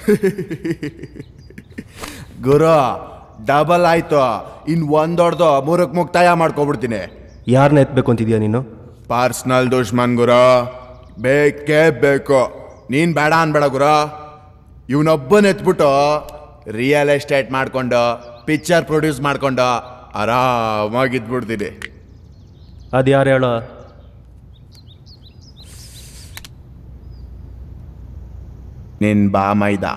ಗುರು double ಆಯ್ತು ಇನ್ ಒಂದೊಡ್ದು ಮೂರಕ್ಕೆ ಮುಕ್ತಾಯ ಮಾಡ್ಕೊಬಿಡ್ತೀನಿ ಯಾರನ್ನ ಎತ್ಬೇಕು ಅಂತಿದ್ಯಾ ನೀನು ಪರ್ಸ್ನಲ್ ದುಶ್ಮನ್ ಗುರು ಬೇಕೇ ಬೇಕು ನೀನ್ ಬೇಡ ಅನ್ಬೇಡ ಗುರು ಇವನೊಬ್ಬನ ಎತ್ಬಿಟ್ಟು ರಿಯಲ್ ಎಸ್ಟೇಟ್ ಮಾಡ್ಕೊಂಡು ಪಿಕ್ಚರ್ ಪ್ರೊಡ್ಯೂಸ್ ಮಾಡ್ಕೊಂಡು ಆರಾಮಾಗಿದ್ಬಿಡ್ತೀನಿ ಅದು ಯಾರು ಹೇಳೋ ನಿನ್ ಬಾ ಮೈದಾ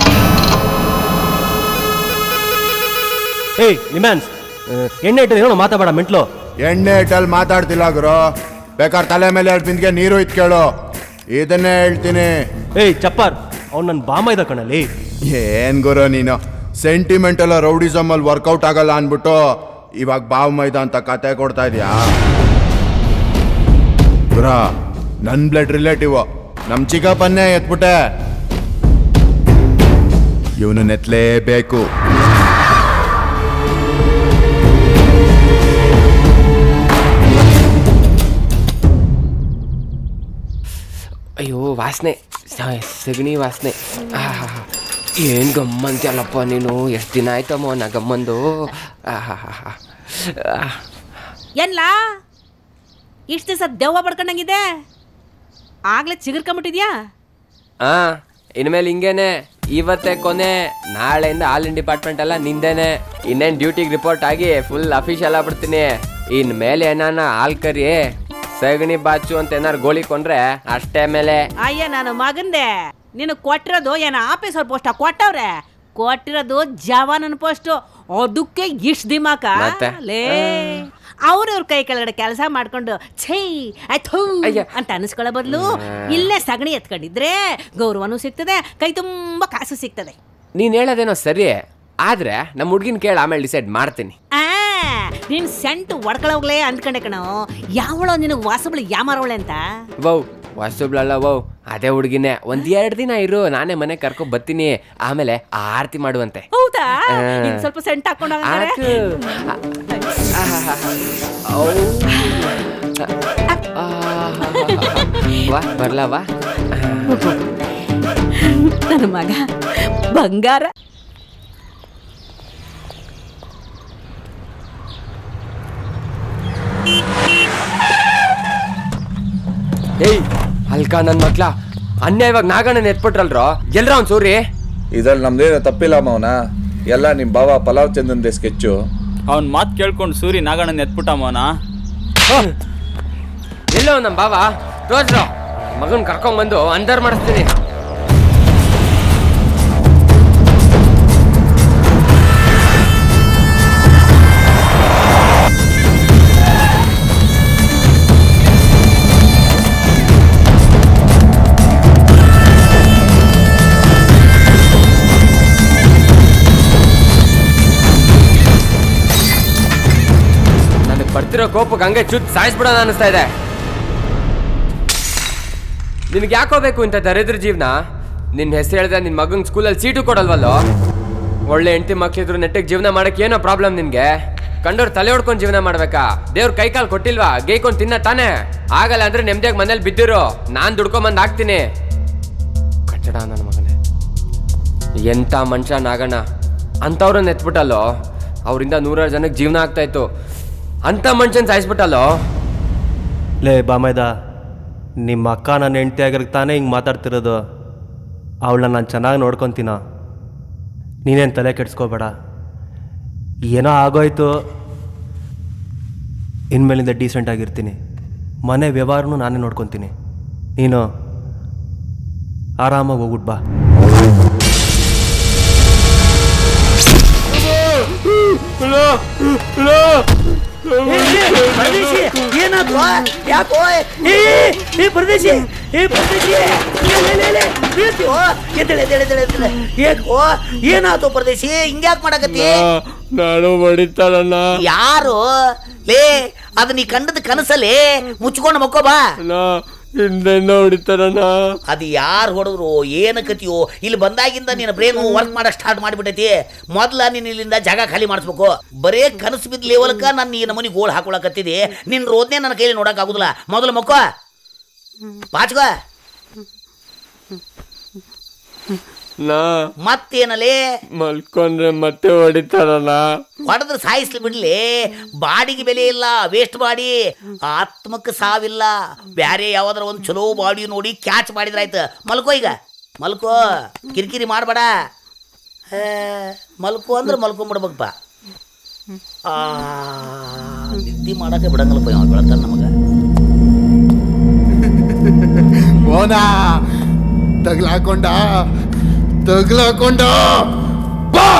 ಏಯ್ ನಿಮ್ಯಾನ್ಸ್ ಎಣ್ಣೆ ಇಟ್ಟು ಏನೋ ಮಾತಾಡ ಮೆಂಟ್ಲು ಎಣ್ಣೆ ಇಟ್ಟಲ್ಲಿ ಮಾತಾಡ್ತಿಲ್ಲ ಗುರು ಬೇಕಾದ್ರೆ ತಲೆ ಮೇಲೆ ಎರಡು ಬಿಂದಿಗೆ ನೀರು ಇತ್ ಕೇಳು ಇದನ್ನೇ ಹೇಳ್ತೀನಿ ಏಯ್ ಚಪ್ಪಾರ್ ಅವ್ನು ನನ್ನ ಬಾಮ ಇದ್ದ ಕಣಲ್ಲಿ ಏನ್ ಗುರು ನೀನು ಸೆಂಟಿಮೆಂಟ್ ಎಲ್ಲ ರೌಡಿಸಮ್ ಅಲ್ಲಿ ವರ್ಕೌಟ್ ಆಗಲ್ಲ ಅನ್ಬಿಟ್ಟು ಇವಾಗ ಬಾವ್ ಮೈದ ಅಂತ ಕತೆ ಕೊಡ್ತಾ ಇದೀಯಾ ಗುರ ನನ್ ಬ್ಲಡ್ ರಿಲೇಟಿವ್ ನಮ್ ಚಿಕ್ಕಪ್ಪನ್ನೇ ಎತ್ಬಿಟ್ಟೆ ಇವನು ನೆತ್ಲೇಬೇಕು ಅಯ್ಯೋ ವಾಸನೆ ಸ- ಸಗಣಿ ವಾಸನೆ ಆಹಾಹಾ. ಏನ್ ಗಮ್ಮಂತ್ಯಲ್ಲಪ್ಪ ನೀನು ಎಷ್ಟು ದಿನ ಆಯ್ತಮ್ಮ ನಾ ಗಮ್ಮಂದು ಆಹಾಹಾ. ಆಹ್. ಏನ್ಲ ಇಷ್ಟು ದಿವಸ ದೆವ್ವ ಬಡ್ಕೊಂಡಂಗಿದೆ ಆಗ್ಲೇ ಚಿಗುರ್ಕೊಂಬಿಟ್ಟಿದ್ಯಾ ಆ ಇನ್ಮೇಲೆ ಹಿಂಗೇನೆ ಇವತ್ತೇ ಕೊನೆ ನಾಳೆಯಿಂದ ಹಾಲಿನ ಡಿಪಾರ್ಟ್ಮೆಂಟ್ ಎಲ್ಲ ನಿಂದೇನೆ ಇನ್ನೇನು ಡ್ಯೂಟಿಗೆ ರಿಪೋರ್ಟ್ ಆಗಿ ಫುಲ್ ಅಫಿಷಿಯಲ್ ಆಗ್ಬಿಡ್ತೀನಿ ಇನ್ಮೇಲೆ ಏನಾನ ಹಾಲ್ ಕರಿ ಸಗಣಿ ಬಾಚು ಅಂತ ಏನಾರು ಗೋಳಿ ಕೊಂಡ್ರೆ ಅಷ್ಟೇ ಮೇಲೆ ಅಯ್ಯ ನಾನು ಮಗಂದೆ ನೀನು ಕೊಟ್ಟಿರೋದು ಏನ ಆಫೀಸರ್ ಪೋಸ್ಟ ಕೊಟ್ಟವ್ರೆ ಕೊಟ್ಟಿರೋದು ಜವಾನನ ಪೋಸ್ಟು ಅದಕ್ಕೆ ಇಷ್ಟು ದಿಮಾಕ ಮತ್ತೆ? ಲೇ ಅವ್ರವ್ರ ಕೈ ಕೆಳಗಡೆ ಕೆಲಸ ಮಾಡ್ಕೊಂಡು ಛೈ ಅಥೂ ಅಯ್ಯ. ಅಂತ ಅನಿಸ್ಕೊಳ್ಳೋ ಬದಲು ಇಲ್ಲೇ ಸಗಣಿ ಎತ್ಕೊಂಡಿದ್ರೆ ಗೌರವನೂ ಸಿಗ್ತದೆ ಕೈ ತುಂಬ ಕಾಸು ಸಿಗ್ತದೆ ನೀನು ಹೇಳೋದೇನೋ ಸರಿ ಆದ್ರೆ ನಮ್ಮ ಹುಡ್ಗಿನ ಕೇಳಿ ಆಮೇಲೆ ಡಿಸೈಡ್ ಮಾಡ್ತೀನಿ ಆ ನೀನ್ ಸೆಂಟು ಒಡ್ಕೊಳೋಗ್ಲೇ ಅಂದ್ಕೊಂಡೆ ಕಣೋ ಯಾವಳೋ ನಿನಗೆ ವಾಸಬಳಿ ಯಾಮಾರವಳೆ ಅಂತ ವೌ ವಾಸುಬ್ಲಲ್ಲ ವೌ ಅದೇ ಹುಡುಗಿನೇ ಒಂದ್ ಎರಡು ದಿನ ಇರು ನಾನೇ ಮನೆ ಕರ್ಕೊಂಡ್ ಬರ್ತೀನಿ ಆಮೇಲೆ ಆರತಿ ಮಾಡುವಂತೆ ಹೌದಾ ಆ. ಇನ್ ಸ್ವಲ್ಪ ಸೆಂಟ್ ಹಾಕೊಂಡು ಆತು. ಆಹಾಹಾ. ಔ. ಆಹಾಹಾ. ವಾ ಬರ್ಲಾ ವಾ ನನ್ನ ಮಗ ಬಂಗಾರ ಏಯ್ ಅಲ್ಕ ನನ್ ಮಕ್ಳ ಅನ್ಯ ಇವಾಗ ನಾಗಣ್ಣನ ಎತ್ಬಿಟ್ರಲ್ರೋ ಎಲ್ರ ಅವ್ನ್ ಸೂರಿ ಇದ್ರಲ್ಲಿ ನಮ್ದೇನು ತಪ್ಪಿಲ್ಲ ಮೌನ ಎಲ್ಲ ನಿಮ್ಮ ಬಾವ ಪಲಾವ್ ಚಂದನ್ದೆ ಸ್ಕೆಚ್ಚು ಅವ್ನ ಮಾತು ಕೇಳ್ಕೊಂಡು ಸೂರಿ ನಾಗಣ್ಣನ ಎತ್ಬಿಟ್ಟ ಮೋನ ಎಲ್ಲೋ ನಮ್ ಬಾವ ರೋಜ್ರೋ ಮಗನ್ ಕರ್ಕೊಂಡ್ ಬಂದು ಅಂದರ್ ಮಾಡಿಸ್ತೀನಿ ನನಗೆ ಬರ್ತಿರೋ ಕೋಪಕ್ಕೆ ಹಂಗೆ ಚುತ್ ಸಾಯಿಸ್ಬಿಡೋಣ ಅನಿಸ್ತಾ ಇದೆ ನಿನಗೆ ಯಾಕೋ ಬೇಕು ಇಂಥ ದರಿದ್ರ ಜೀವನ ನಿನ್ನ ಹೆಸರು ಹೇಳಿದ್ರೆ ನಿನ್ನ ಮಗನ ಸ್ಕೂಲಲ್ಲಿ ಸೀಟು ಕೊಡಲ್ವಲ್ಲೋ ಒಳ್ಳೆ ಹೆಂಡತಿ ಮಕ್ಳಿದ್ರು ನೆಟ್ಟಿಗೆ ಜೀವನ ಮಾಡಕ್ಕೆ ಏನೋ ಪ್ರಾಬ್ಲಮ್ ನಿನಗೆ ಕಂಡೋರು ತಲೆ ಹೊಡ್ಕೊಂಡು ಜೀವನ ಮಾಡ್ಬೇಕಾ ದೇವ್ರ ಕೈ ಕಾಲು ಕೊಟ್ಟಿಲ್ವಾ ಗೇಯ್ಕೊಂಡು ತಿನ್ನ ತಾನೇ ಆಗಲ್ಲ ಅಂದ್ರೆ ನೆಮ್ಮದಿಯಾಗಿ ಮನೇಲಿ ಬಿದ್ದಿರು ನಾನು ದುಡ್ಕೊಂಬಂದು ಹಾಕ್ತೀನಿ ಕಟ್ಟಡ ನನ್ನ ಮಗನೇ ಎಂಥ ಮನುಷ್ಯ ನಾಗಣ್ಣ ಅಂಥವ್ರನ್ನ ಎತ್ಬಿಟ್ಟಲ್ಲೋ ಅವರಿಂದ ನೂರಾರು ಜನಕ್ಕೆ ಜೀವನ ಆಗ್ತಾ ಇತ್ತು ಅಂಥ ಮನುಷ್ಯನ ಸಾಯಿಸ್ಬಿಟ್ಟಲ್ಲೋ ಲೇ ಬಾಮೈದ ನಿಮ್ಮ ಅಕ್ಕ ನನ್ನ ಹೆಂಡತಿ ಆಗಿರಕ್ಕೆ ತಾನೇ ಹಿಂಗೆ ಮಾತಾಡ್ತಿರೋದು ಅವಳನ್ನ ನಾನು ಚೆನ್ನಾಗಿ ನೋಡ್ಕೊತೀನ ನೀನೇನು ತಲೆ ಕೆಡಿಸ್ಕೋಬೇಡ ಏನೋ ಆಗೋಯ್ತು ಇನ್ಮೇಲಿಂದ ಡೀಸೆಂಟ್ ಆಗಿರ್ತೀನಿ ಮನೆ ವ್ಯವಹಾರನೂ ನಾನೇ ನೋಡ್ಕೊತೀನಿ ನೀನು ಆರಾಮಾಗಿ ಹೋಗ್ಬಿಟ್ ಬಾ ಪರದೇಶಿ ಏನಾದ್ರು ಯಾಕೋ ಏ ಏ ಪರದೇಶಿ ಏ ಪರದೇಶಿ ಬೀಳ್ತೀವೋ ಎದ್ದೇಳೆ ಎದ್ದೇಳೆ ಎದ್ದೇಳೆ ಎದ್ದೇಳೆ ಏಕೋ ಏನಾಯ್ತು ಪರದೇಶಿ ಹಿಂಗ್ಯಾಕ್ ಮಾಡಕತ್ತಿ ನಾನು ಬಡಿತಾರಣ್ಣ ಯಾರು ಲೇ ಅದು ನೀ ಕಂಡದ ಕನಸಲ್ಲಿ ಮುಚ್ಕೊಂಡು ಮಕ್ಕೋ ಬಾ ಹಿಂದೆನ್ನ ಹೊಡಿತಾರಣ್ಣ ಅದು ಯಾರು ಹೊಡೆದ್ರು ಏನು ಕತಿಯೋ ಇಲ್ಲಿ ಬಂದಾಗಿಂದ ನಿನ್ನ ಬ್ರೈನ್ ವರ್ಕ್ ಮಾಡಕ್ ಸ್ಟಾರ್ಟ್ ಮಾಡಿಬಿಟ್ಟೈತಿ ಮೊದ್ಲ ನೀನು ಇಲ್ಲಿಂದ ಜಾಗ ಖಾಲಿ ಮಾಡಿಸ್ಬೇಕು ಬರೇ ಕನಸು ಬಿದ್ದ ಲೆವೆಲ್ಕ ನನ್ನ ಈ ನಮನಿ ಗೋಳು ಹಾಕೊಳಕತ್ತಿದೆ ನಿನ್ನ ರೋದ್ನೆ ನನ್ನ ಕೈಲಿ ನೋಡಕ್ ಆಗುದಿಲ್ಲ ಮೊದಲು ಮಕ್ಕೋ ಪಾಚ್ಕೋ ನಾ ಮತ್ತೇನಲೇ ಮಲ್ಕೊಂಡ್ರೆ ಮತ್ತೆ ಹೊಡಿತಾರಣ್ಣ ಹೊಡೆದ್ರೆ ಸಾಯಿಸ್ಲಿ ಬಿಡ್ಲಿ ಬಾಡಿಗೆ ಬೆಲೆ ಇಲ್ಲ ವೇಸ್ಟ್ ಬಾಡಿ ಆತ್ಮಕ್ಕೆ ಸಾವಿಲ್ಲ ಬ್ಯಾರೆ ಯಾವ್ದಾರ ಒಂದು ಚಲೋ ಬಾಡಿ ನೋಡಿ ಕ್ಯಾಚ್ ಮಾಡಿದ್ರಾಯ್ತು ಮಲ್ಕೋ ಈಗ ಮಲ್ಕೋ ಕಿರಿಕಿರಿ ಮಾಡಬೇಡ ಮಲ್ಕೋ ಅಂದ್ರೆ ಮಲ್ಕೊಂಬಿಡ್ಬೇಕಪ್ಪ ಆ ನಿದ್ದೆ ಮಾಡಕ್ಕೆ ಬಿಡಂಗಿಲ್ಲಪ್ಪ ಇವ ಬೆಳತಾನ ನಮಗೆ ಓನಾ ತಗ್ಲಾಕೊಂಡ ತಗ್ಲಾಕೊಂಡ ಬಾ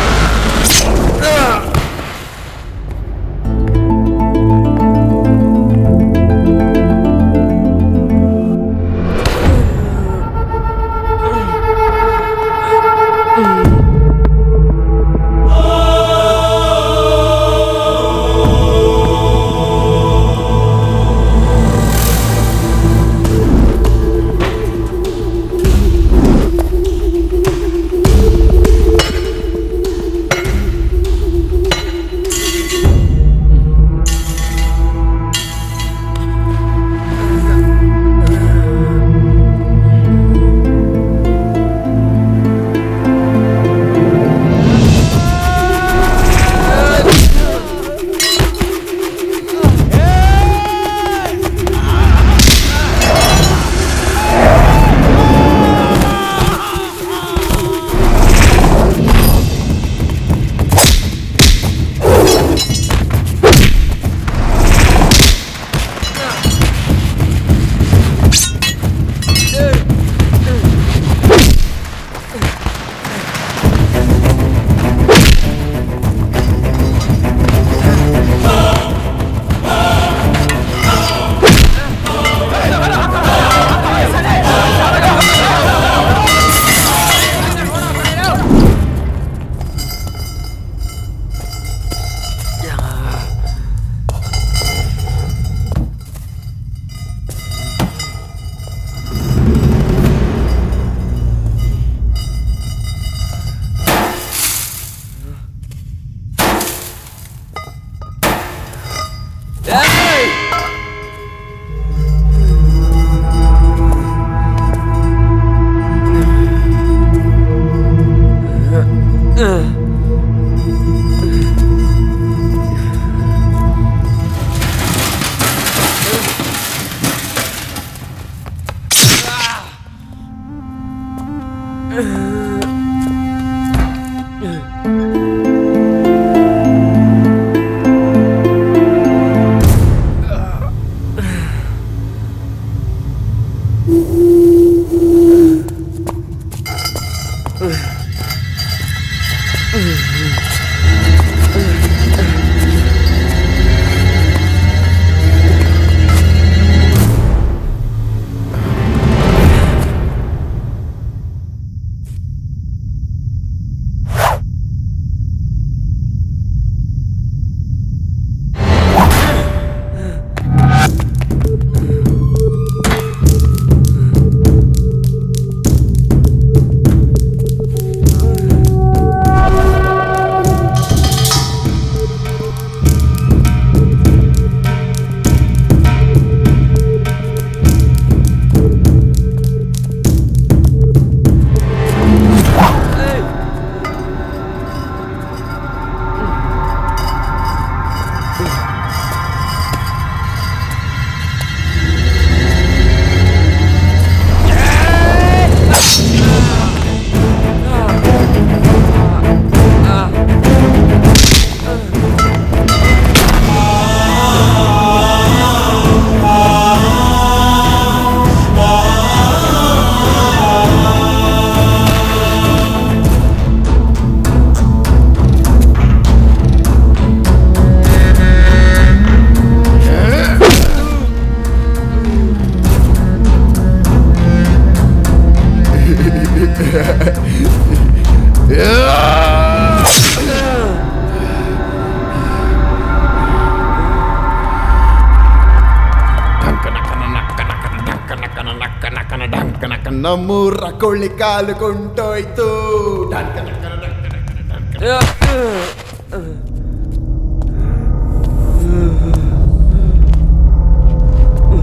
ನಮ್ಮೂರ ಕೊಳ್ಳಿ ಕಾಲು ಕೊಂಟೋಯ್ತು ಡಂಕ ಡಂಕ ಡಂಕ ಡಂಕ ಡಂಕ.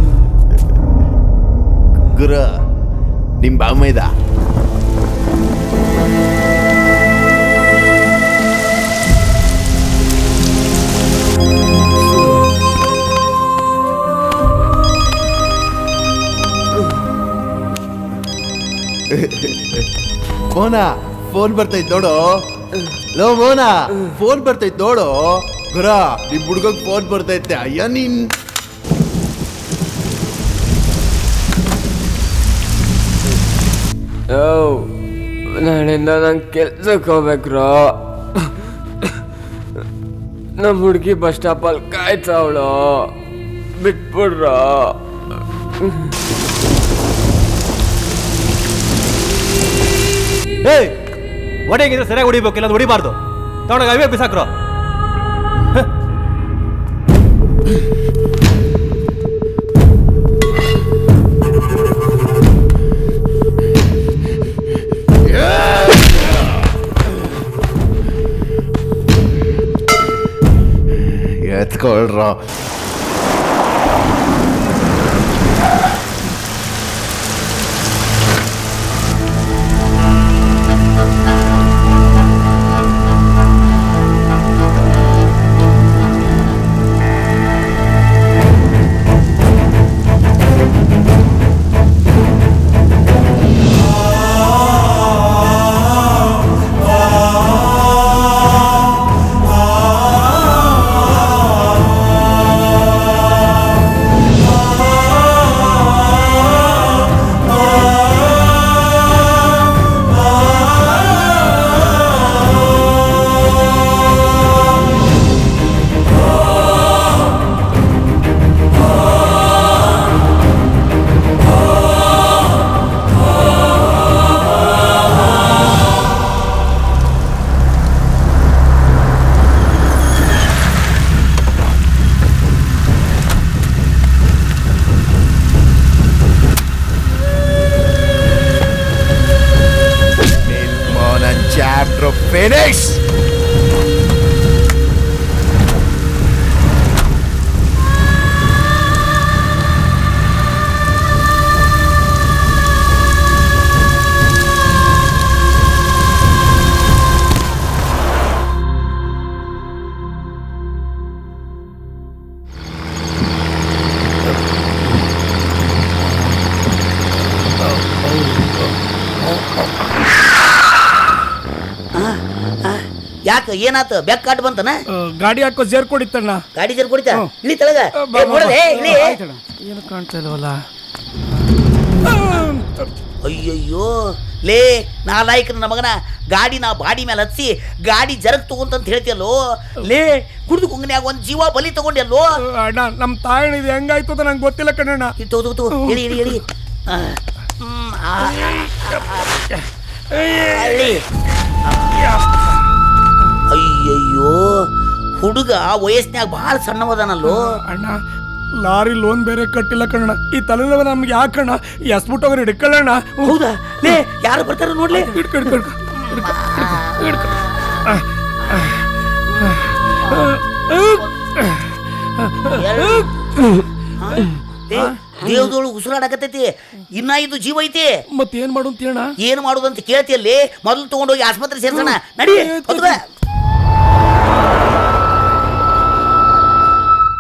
ಗುರು ನಿಮ್ ಬಾಮೈದ ಮೋನ ಫೋನ್ ಬರ್ತೈತ್ ನೋಡು ಲೋ ಮೋನ ಫೋನ್ ಬರ್ತೈತ್ ನೋಡು ಗುರ ನಿಮ್ ಹುಡ್ಗಗ್ ಫೋನ್ ಬರ್ತೈತೆ ಅಯ್ಯ ನೀನ್ ಯೋ ನಾಳೆಯಿಂದ ನಂಗೆ ಕೆಲ್ಸಕ್ಕೆ ಹೋಗ್ಬೇಕ್ರೋ ನಮ್ಮ ಹುಡುಗಿ ಬಸ್ ಸ್ಟಾಪಲ್ಲಿ ಕಾಯ್ತಾವಳು ಬಿಟ್ಬಿಡ್ರೋ ಏಯ್ ಹೊಡೆಗಿದ್ರೆ ಸರಿಯಾಗಿ ಹೊಡಿಬೇಕು ಇಲ್ಲಾಂದ್ರೆ ಹೊಡಿಬಾರ್ದು ತಗೊಂಡೋಗಿ ಅವೇ ಬಿಸಾಕ್ರು ಎತ್ಕೊಳ್ರ Milkman chapter finish! ಯಾಕೆ ಏನಾತ ಬೆಕ್ಕ ಕಾಟ್ ಬಂತನ ಗಾಡಿ ಹಾಕೋ ಜೇರ್ ಕೊಡಿತ್ತಣ್ಣ ಗಾಡಿ ಜರ್ ಕುಡಿತ ಇಳಿ ತಳಗ ಏ, ನೋಡದೆ, ಇಳಿ ಏನು ಕಾಣ್ತಾ ಇಲ್ವಲ್ಲ ಅಯ್ಯಯ್ಯೋ ಲೇ ನಾ ಲಾಯ್ಕ ನನ್ನ ಮಗನ ಗಾಡಿ ನಾ ಬಾಡಿ ಮೇಲೆ ಹತ್ಸಿ ಗಾಡಿ ಜರಗ್ ತಗೊಂತಂತ ಹೇಳ್ತಿಯಲ್ಲೋ ಲೇ ಕುಡ್ದು ಕುಂಗನ್ಯಾಗ ಒಂದ್ ಜೀವ ಬಲಿ ತಗೊಂಡ್ಯಲ್ಲೋ ಅಣ್ಣ ನಮ್ಮ ತಾಯಣ್ಣ ಇದು ಹೆಂಗಾಯ್ತು ಅಂತ ನಂಗೆ ಗೊತ್ತಿಲ್ಲ ಕಣಣ್ಣ ಇದು ತಗೋ ತಗೋ ತಗೋ. ಇಳಿ ಇಳಿ ಇಳಿ ಆ, ಹ್ಮ್, ಆ, ಇಳಿ. ಅಯ್ಯಯ್ಯೋ ಹುಡುಗ ವಯಸ್ಸಿನಾಗ ಭಾಳ ಸಣ್ಣವದಾನಲ್ಲೋ ಅಣ್ಣ ಲಾರಿ ಲೋನ್ ಬೇರೆ ಕಟ್ಟಿಲ್ಲ ಕಣಣ್ಣ ಈ ತಲೆನೋವು ನಮ್ಗೆ ಯಾಕಣ್ಣ ಎಸ್ಬಿಟ್ಟವ್ರು ಹಿಡ್ಕೊಳ್ಳೋಣ ಹೌದಾ ಲೇ ಯಾರು ಬರ್ತಾರ ನೋಡ್ಲಿ ಹಿಡ್ಕೊ ಹಿಡ್ಕೊ ಹಿಡ್ಕೊ ಹಿಡ್ಕೊ ದೇವದೊಳಗೆ ಉಸಿರಾಡಕತ್ತೈತಿ ಇನ್ನ ಇದು ಜೀವ ಐತಿ ಮತ್ತೇನ್ ಮಾಡು ಅಂತ ಹೇಳ ಏನ್ ಮಾಡುದಂತ ಕೇಳ್ತಿಯಲ್ಲಿ ಮೊದಲು ತಗೊಂಡೋಗಿ ಆಸ್ಪತ್ರೆ ಸೇರ್ಸೋಣ ನಡಿ ಹೊತ್ಕೊ.